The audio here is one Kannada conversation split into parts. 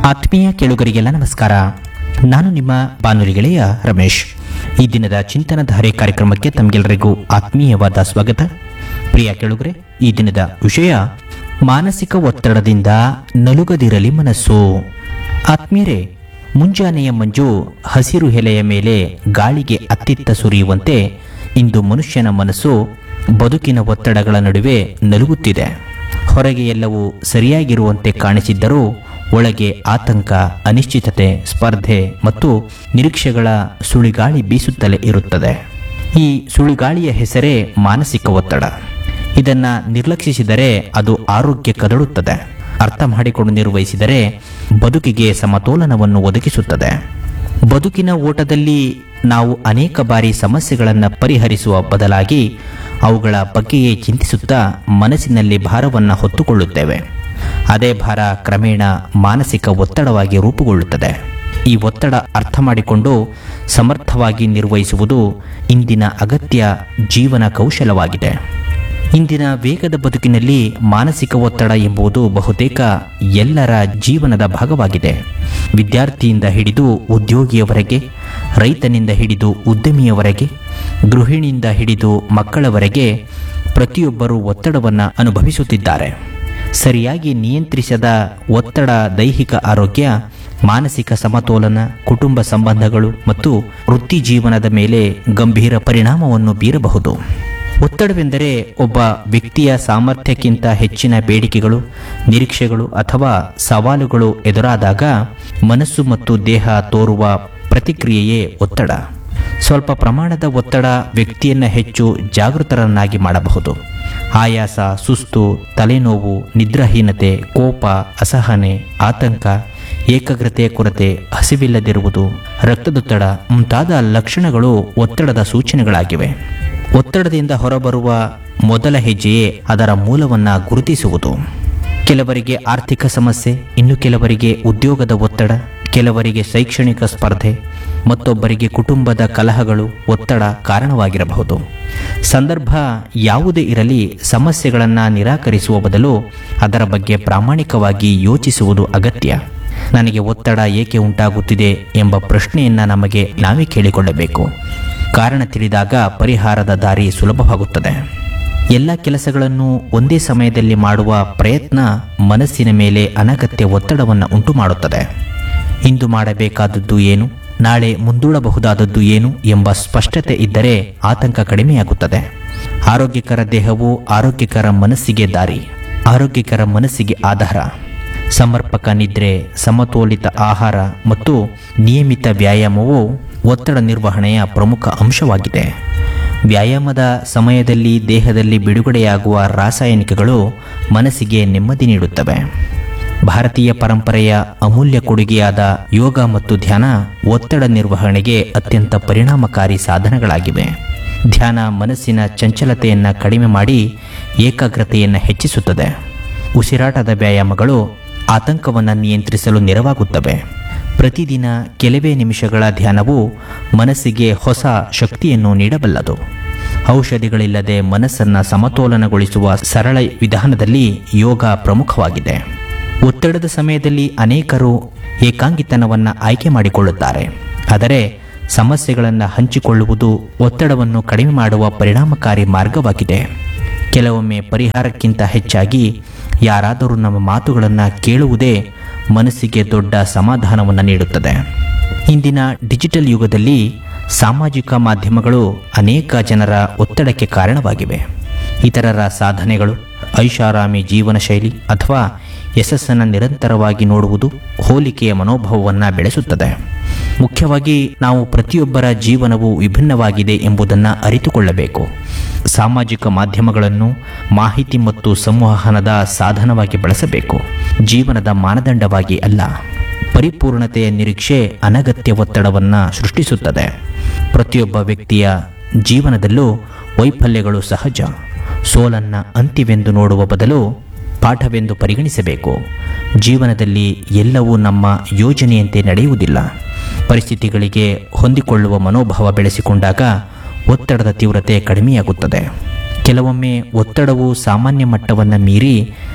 ಆತ್ಮೀಯ ಕೇಳುಗರಿಗೆಲ್ಲ ನಮಸ್ಕಾರ ನಾನು ನಿಮ್ಮ ಬಾನುಲಿ ಗೆಳೆಯ ರಮೇಶ್ ಈ ದಿನದ ಚಿಂತನಧಾರೆ ಕಾರ್ಯಕ್ರಮಕ್ಕೆ ತಮಗೆಲ್ಲರಿಗೂ ಆತ್ಮೀಯವಾದ ಸ್ವಾಗತ ಪ್ರಿಯ ಕೇಳುಗರೆ ಈ ದಿನದ ವಿಷಯ ಮಾನಸಿಕ ಒತ್ತಡದಿಂದ ನಲುಗದಿರಲಿ ಮನಸ್ಸು ಆತ್ಮೀಯರೇ ಮುಂಜಾನೆಯ ಮಂಜು ಹಸಿರು ಎಲೆಯ ಮೇಲೆ ಗಾಳಿಗೆ ಅತ್ತಿತ್ತ ಸುರಿಯುವಂತೆ ಇಂದು ಮನುಷ್ಯನ ಮನಸ್ಸು ಬದುಕಿನ ಒತ್ತಡಗಳ ನಡುವೆ ನಲುಗುತ್ತಿದೆ ಹೊರಗೆ ಎಲ್ಲವೂ ಸರಿಯಾಗಿರುವಂತೆ ಕಾಣಿಸಿದ್ದರೂ ಒಳಗೆ ಆತಂಕ ಅನಿಶ್ಚಿತತೆ ಸ್ಪರ್ಧೆ ಮತ್ತು ನಿರೀಕ್ಷೆಗಳ ಸುಳಿಗಾಳಿ ಬೀಸುತ್ತಲೇ ಇರುತ್ತದೆ ಈ ಸುಳಿಗಾಳಿಯ ಹೆಸರೇ ಮಾನಸಿಕ ಒತ್ತಡ ಇದನ್ನ ನಿರ್ಲಕ್ಷಿಸಿದರೆ ಅದು ಆರೋಗ್ಯ ಕದಡುತ್ತದೆ ಅರ್ಥ ಮಾಡಿಕೊಂಡು ನಿರ್ವಹಿಸಿದರೆ ಬದುಕಿಗೆ ಸಮತೋಲನವನ್ನು ಒದಗಿಸುತ್ತದೆ ಬದುಕಿನ ಓಟದಲ್ಲಿ ನಾವು ಅನೇಕ ಬಾರಿ ಸಮಸ್ಯೆಗಳನ್ನು ಪರಿಹರಿಸುವ ಬದಲಾಗಿ ಅವುಗಳ ಬಗ್ಗೆಯೇ ಚಿಂತಿಸುತ್ತಾ ಮನಸ್ಸಿನಲ್ಲಿ ಭಾರವನ್ನು ಹೊತ್ತುಕೊಳ್ಳುತ್ತೇವೆ ಅದೇ ಭಾರ ಕ್ರಮೇಣ ಮಾನಸಿಕ ಒತ್ತಡವಾಗಿ ರೂಪುಗೊಳ್ಳುತ್ತದೆ ಈ ಒತ್ತಡ ಅರ್ಥ ಮಾಡಿಕೊಂಡು ಸಮರ್ಥವಾಗಿ ನಿರ್ವಹಿಸುವುದು ಇಂದಿನ ಅಗತ್ಯ ಜೀವನ ಕೌಶಲವಾಗಿದೆ ಇಂದಿನ ವೇಗದ ಬದುಕಿನಲ್ಲಿ ಮಾನಸಿಕ ಒತ್ತಡ ಎಂಬುದು ಬಹುತೇಕ ಎಲ್ಲರ ಜೀವನದ ಭಾಗವಾಗಿದೆ ವಿದ್ಯಾರ್ಥಿಯಿಂದ ಹಿಡಿದು ಉದ್ಯೋಗಿಯವರೆಗೆ ರೈತನಿಂದ ಹಿಡಿದು ಉದ್ಯಮಿಯವರೆಗೆ ಗೃಹಿಣಿಯಿಂದ ಹಿಡಿದು ಮಕ್ಕಳವರೆಗೆ ಪ್ರತಿಯೊಬ್ಬರೂ ಒತ್ತಡವನ್ನು ಅನುಭವಿಸುತ್ತಿದ್ದಾರೆ ಸರಿಯಾಗಿ ನಿಯಂತ್ರಿಸದ ಒತ್ತಡ ದೈಹಿಕ ಆರೋಗ್ಯ ಮಾನಸಿಕ ಸಮತೋಲನ ಕುಟುಂಬ ಸಂಬಂಧಗಳು ಮತ್ತು ವೃತ್ತಿ ಜೀವನದ ಮೇಲೆ ಗಂಭೀರ ಪರಿಣಾಮವನ್ನು ಬೀರಬಹುದು ಒತ್ತಡವೆಂದರೆ ಒಬ್ಬ ವ್ಯಕ್ತಿಯ ಸಾಮರ್ಥ್ಯಕ್ಕಿಂತ ಹೆಚ್ಚಿನ ಬೇಡಿಕೆಗಳು ನಿರೀಕ್ಷೆಗಳು ಅಥವಾ ಸವಾಲುಗಳು ಎದುರಾದಾಗ ಮನಸ್ಸು ಮತ್ತು ದೇಹ ತೋರುವ ಪ್ರತಿಕ್ರಿಯೆಯೇ ಒತ್ತಡ ಸ್ವಲ್ಪ ಪ್ರಮಾಣದ ಒತ್ತಡ ವ್ಯಕ್ತಿಯನ್ನು ಹೆಚ್ಚು ಜಾಗೃತರನ್ನಾಗಿ ಮಾಡಬಹುದು ಆಯಾಸ ಸುಸ್ತು ತಲೆನೋವು ನಿದ್ರಾಹೀನತೆ ಕೋಪ ಅಸಹನೆ ಆತಂಕ ಏಕಾಗ್ರತೆಯ ಕೊರತೆ ಹಸಿವಿಲ್ಲದಿರುವುದು ರಕ್ತದೊತ್ತಡ ಮುಂತಾದ ಲಕ್ಷಣಗಳು ಒತ್ತಡದ ಸೂಚನೆಗಳಾಗಿವೆ ಒತ್ತಡದಿಂದ ಹೊರಬರುವ ಮೊದಲ ಹೆಜ್ಜೆಯೇ ಅದರ ಮೂಲವನ್ನು ಗುರುತಿಸುವುದು ಕೆಲವರಿಗೆ ಆರ್ಥಿಕ ಸಮಸ್ಯೆ ಇನ್ನು ಕೆಲವರಿಗೆ ಉದ್ಯೋಗದ ಒತ್ತಡ ಕೆಲವರಿಗೆ ಶೈಕ್ಷಣಿಕ ಸ್ಪರ್ಧೆ ಮತ್ತೊಬ್ಬರಿಗೆ ಕುಟುಂಬದ ಕಲಹಗಳು ಒತ್ತಡ ಕಾರಣವಾಗಿರಬಹುದು ಸಂದರ್ಭ ಯಾವುದೇ ಇರಲಿ ಸಮಸ್ಯೆಗಳನ್ನು ನಿರಾಕರಿಸುವ ಬದಲು ಅದರ ಬಗ್ಗೆ ಪ್ರಾಮಾಣಿಕವಾಗಿ ಯೋಚಿಸುವುದು ಅಗತ್ಯ ನನಗೆ ಒತ್ತಡ ಏಕೆ ಉಂಟಾಗುತ್ತಿದೆ ಎಂಬ ಪ್ರಶ್ನೆಯನ್ನು ನಮಗೆ ನಾವೇ ಕೇಳಿಕೊಳ್ಳಬೇಕು ಕಾರಣ ತಿಳಿದಾಗ ಪರಿಹಾರದ ದಾರಿ ಸುಲಭವಾಗುತ್ತದೆ ಎಲ್ಲ ಕೆಲಸಗಳನ್ನು ಒಂದೇ ಸಮಯದಲ್ಲಿ ಮಾಡುವ ಪ್ರಯತ್ನ ಮನಸ್ಸಿನ ಮೇಲೆ ಅನಗತ್ಯ ಒತ್ತಡವನ್ನು ಉಂಟು ಮಾಡುತ್ತದೆ ಇಂದು ಮಾಡಬೇಕಾದದ್ದು ಏನು ನಾಳೆ ಮುಂದೂಡಬಹುದಾದದ್ದು ಏನು ಎಂಬ ಸ್ಪಷ್ಟತೆ ಇದ್ದರೆ ಆತಂಕ ಕಡಿಮೆಯಾಗುತ್ತದೆ ಆರೋಗ್ಯಕರ ದೇಹವು ಆರೋಗ್ಯಕರ ಮನಸ್ಸಿಗೆ ದಾರಿ ಆರೋಗ್ಯಕರ ಮನಸ್ಸಿಗೆ ಆಧಾರ ಸಮರ್ಪಕ ನಿದ್ರೆ ಸಮತೋಲಿತ ಆಹಾರ ಮತ್ತು ನಿಯಮಿತ ವ್ಯಾಯಾಮವು ಒತ್ತಡ ನಿರ್ವಹಣೆಯ ಪ್ರಮುಖ ಅಂಶವಾಗಿದೆ ವ್ಯಾಯಾಮದ ಸಮಯದಲ್ಲಿ ದೇಹದಲ್ಲಿ ಬಿಡುಗಡೆಯಾಗುವ ರಾಸಾಯನಿಕಗಳು ಮನಸ್ಸಿಗೆ ನೆಮ್ಮದಿ ನೀಡುತ್ತವೆ ಭಾರತೀಯ ಪರಂಪರೆಯ ಅಮೂಲ್ಯ ಕೊಡುಗೆಯಾದ ಯೋಗ ಮತ್ತು ಧ್ಯಾನ ಒತ್ತಡ ನಿರ್ವಹಣೆಗೆ ಅತ್ಯಂತ ಪರಿಣಾಮಕಾರಿ ಸಾಧನಗಳಾಗಿವೆ ಧ್ಯಾನ ಮನಸ್ಸಿನ ಚಂಚಲತೆಯನ್ನು ಕಡಿಮೆ ಮಾಡಿ ಏಕಾಗ್ರತೆಯನ್ನು ಹೆಚ್ಚಿಸುತ್ತದೆ ಉಸಿರಾಟದ ವ್ಯಾಯಾಮಗಳು ಆತಂಕವನ್ನು ನಿಯಂತ್ರಿಸಲು ನೆರವಾಗುತ್ತವೆ ಪ್ರತಿದಿನ ಕೆಲವೇ ನಿಮಿಷಗಳ ಧ್ಯಾನವು ಮನಸ್ಸಿಗೆ ಹೊಸ ಶಕ್ತಿಯನ್ನು ನೀಡಬಲ್ಲದು ಔಷಧಿಗಳಿಲ್ಲದೆ ಮನಸ್ಸನ್ನು ಸಮತೋಲನಗೊಳಿಸುವ ಸರಳ ವಿಧಾನದಲ್ಲಿ ಯೋಗ ಪ್ರಮುಖವಾಗಿದೆ ಒತ್ತಡದ ಸಮಯದಲ್ಲಿ ಅನೇಕರು ಏಕಾಂಗಿತನವನ್ನು ಆಯ್ಕೆ ಮಾಡಿಕೊಳ್ಳುತ್ತಾರೆ ಆದರೆ ಸಮಸ್ಯೆಗಳನ್ನು ಹಂಚಿಕೊಳ್ಳುವುದು ಒತ್ತಡವನ್ನು ಕಡಿಮೆ ಮಾಡುವ ಪರಿಣಾಮಕಾರಿ ಮಾರ್ಗವಾಗಿದೆ ಕೆಲವೊಮ್ಮೆ ಪರಿಹಾರಕ್ಕಿಂತ ಹೆಚ್ಚಾಗಿ ಯಾರಾದರೂ ನಮ್ಮ ಮಾತುಗಳನ್ನು ಕೇಳುವುದೇ ಮನಸ್ಸಿಗೆ ದೊಡ್ಡ ಸಮಾಧಾನವನ್ನು ನೀಡುತ್ತದೆ ಇಂದಿನ ಡಿಜಿಟಲ್ ಯುಗದಲ್ಲಿ ಸಾಮಾಜಿಕ ಮಾಧ್ಯಮಗಳು ಅನೇಕ ಜನರ ಒತ್ತಡಕ್ಕೆ ಕಾರಣವಾಗಿವೆ ಇತರರ ಸಾಧನೆಗಳು ಐಷಾರಾಮಿ ಜೀವನ ಶೈಲಿ ಅಥವಾ ಯಶಸ್ಸನ್ನು ನಿರಂತರವಾಗಿ ನೋಡುವುದು ಹೋಲಿಕೆಯ ಮನೋಭಾವವನ್ನು ಬೆಳೆಸುತ್ತದೆ ಮುಖ್ಯವಾಗಿ ನಾವು ಪ್ರತಿಯೊಬ್ಬರ ಜೀವನವು ವಿಭಿನ್ನವಾಗಿದೆ ಎಂಬುದನ್ನು ಅರಿತುಕೊಳ್ಳಬೇಕು ಸಾಮಾಜಿಕ ಮಾಧ್ಯಮಗಳನ್ನು ಮಾಹಿತಿ ಮತ್ತು ಸಂವಹನದ ಸಾಧನವಾಗಿ ಬಳಸಬೇಕು ಜೀವನದ ಮಾನದಂಡವಾಗಿ ಅಲ್ಲ ಪರಿಪೂರ್ಣತೆಯ ನಿರೀಕ್ಷೆ ಅನಗತ್ಯ ಒತ್ತಡವನ್ನು ಸೃಷ್ಟಿಸುತ್ತದೆ ಪ್ರತಿಯೊಬ್ಬ ವ್ಯಕ್ತಿಯ ಜೀವನದಲ್ಲೂ ವೈಫಲ್ಯಗಳು ಸಹಜ ಸೋಲನ್ನು ಅಂತಿವೆಂದು ನೋಡುವ ಬದಲು ಪಾಠವೆಂದು ಪರಿಗಣಿಸಬೇಕು ಜೀವನದಲ್ಲಿ ಎಲ್ಲವೂ ನಮ್ಮ ಯೋಜನೆಯಂತೆ ನಡೆಯುವುದಿಲ್ಲ ಪರಿಸ್ಥಿತಿಗಳಿಗೆ ಹೊಂದಿಕೊಳ್ಳುವ ಮನೋಭಾವ ಬೆಳೆಸಿಕೊಂಡಾಗ ಒತ್ತಡದ ತೀವ್ರತೆ ಕಡಿಮೆಯಾಗುತ್ತದೆ ಕೆಲವೊಮ್ಮೆ ಒತ್ತಡವು ಸಾಮಾನ್ಯ ಮಟ್ಟವನ್ನು ಮೀರಿ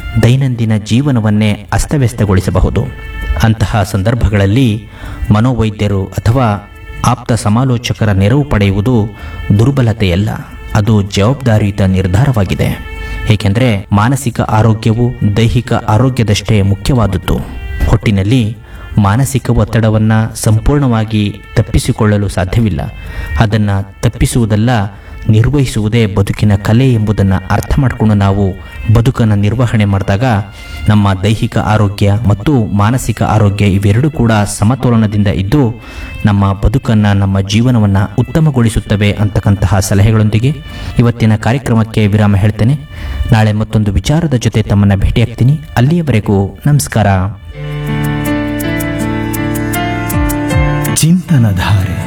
ದೈನಂದಿನ ಜೀವನವನ್ನೇ ಅಸ್ತವ್ಯಸ್ತಗೊಳಿಸಬಹುದು ಅಂತಹ ಸಂದರ್ಭಗಳಲ್ಲಿ ಮನೋವೈದ್ಯರು ಅಥವಾ ಆಪ್ತ ಸಮಾಲೋಚಕರ ನೆರವು ಪಡೆಯುವುದು ದುರ್ಬಲತೆಯಲ್ಲ ಅದು ಜವಾಬ್ದಾರಿಯುತ ನಿರ್ಧಾರವಾಗಿದೆ ಏಕೆಂದರೆ ಮಾನಸಿಕ ಆರೋಗ್ಯವು ದೈಹಿಕ ಆರೋಗ್ಯದಷ್ಟೇ ಮುಖ್ಯವಾದದ್ದು ಒಟ್ಟಿನಲ್ಲಿ ಮಾನಸಿಕ ಒತ್ತಡವನ್ನು ಸಂಪೂರ್ಣವಾಗಿ ತಪ್ಪಿಸಿಕೊಳ್ಳಲು ಸಾಧ್ಯವಿಲ್ಲ ಅದನ್ನು ತಪ್ಪಿಸುವುದಲ್ಲ ನಿರ್ವಹಿಸುವುದೇ ಬದುಕಿನ ಕಲೆ ಎಂಬುದನ್ನು ಅರ್ಥ ಮಾಡಿಕೊಂಡು ನಾವು ಬದುಕನ್ನು ನಿರ್ವಹಣೆ ಮಾಡಿದಾಗ ನಮ್ಮ ದೈಹಿಕ ಆರೋಗ್ಯ ಮತ್ತು ಮಾನಸಿಕ ಆರೋಗ್ಯ ಇವೆರಡೂ ಕೂಡ ಸಮತೋಲನದಿಂದ ಇದ್ದು ನಮ್ಮ ಬದುಕನ್ನು ನಮ್ಮ ಜೀವನವನ್ನು ಉತ್ತಮಗೊಳಿಸುತ್ತವೆ ಅಂತಕ್ಕಂತಹ ಸಲಹೆಗಳೊಂದಿಗೆ ಇವತ್ತಿನ ಕಾರ್ಯಕ್ರಮಕ್ಕೆ ವಿರಾಮ ಹೇಳ್ತೇನೆ ನಾಳೆ ಮತ್ತೊಂದು ವಿಚಾರದ ಜೊತೆ ತಮ್ಮನ್ನು ಭೇಟಿಯಾಗ್ತೀನಿ ಅಲ್ಲಿಯವರೆಗೂ ನಮಸ್ಕಾರ ಚಿಂತನಧಾರೆ